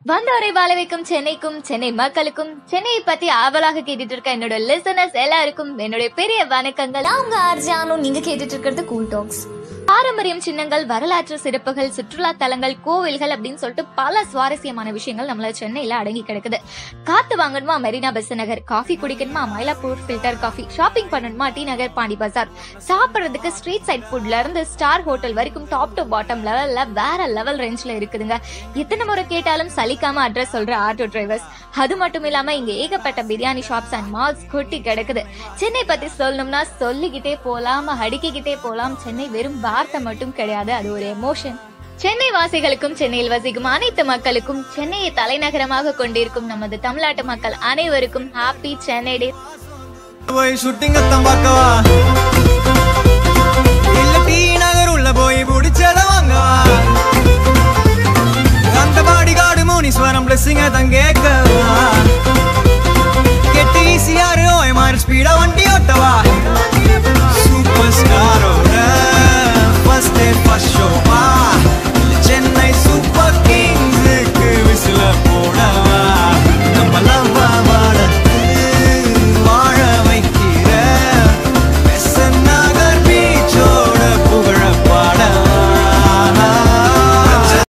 வந்தவரை வாழ வைக்கும் சென்னைக்கும் சென்னை மக்களுக்கும் சென்னையை பத்தி ஆவலாக கேட்டுட்டு இருக்க என்னோட லிசனர்ஸ் எல்லாருக்கும் என்னுடைய பெரிய வணக்கங்கள் நான் உங்க ஆர்ஜானு நீங்க கேட்டுட்டு இருக்கிறது கூல் டாக்ஸ் பாரம்பரியம் சின்னங்கள் வரலாற்று சிறப்புகள் சுற்றுலா தலங்கள் கோவில்கள் அப்படின்னு சொல்லிட்டு பல சுவாரஸ்யமான விஷயங்கள் நம்மள சென்னையில அடங்கி கிடக்குது காத்து வாங்கணுமா மெரினா பஸ் நகர் காஃபி குடிக்கணுமா மயிலாப்பூர் ஃபில்டர் காஃபி ஷாப்பிங் பண்ணணுமா டி நகர் பாண்டி பஜார் சாப்பிடுறதுக்கு ஸ்ட்ரீட் சைட் ஃபுட்ல இருந்து ஸ்டார் ஹோட்டல் வரைக்கும் டாப் டு பாட்டம் லெவல்ல வேற லெவல் ரேஞ்ச்ல இருக்குதுங்க எத்தனை முறை கேட்டாலும் சலிக்காம அட்ரஸ் சொல்ற ஆட்டோ டிரைவர்ஸ் அது மட்டும் இல்லாம இங்க ஏகப்பட்ட பிரியாணி ஷாப்ஸ் அண்ட் மால்ஸ் கொட்டி கிடக்குது சென்னை பத்தி சொல்லணும்னா சொல்லிக்கிட்டே போலாம் அடுக்கிக்கிட்டே போலாம் சென்னை வெறும் வார்த்தை மட்டும் கிடையாது அது ஒரு எமோஷன் சென்னை வாசிகளுக்கும் சென்னையில் வசிக்கும் அனைத்து மக்களுக்கும் சென்னையை தலைநகரமாக கொண்டிருக்கும் நமது தமிழ்நாட்டு மக்கள் அனைவருக்கும் ஹாப்பி சென்னை டே போய் ஷூட்டிங் அத்தம் பார்க்கவா இல்ல டி நகர் உள்ள போய் பிடிச்சத வாங்கவா அந்த பாடிகாடு முனீஸ்வரம் பிளஸிங்க தான் கேட்கவா கெட்டு ஈஸியாரு ஓய் மாதிரி ஸ்பீடா வண்டி ஓட்டவா சூப்பர் ஸ்டாரோட ஃபர்ஸ்ட் டே ஃபர்ஸ்ட் ஷோ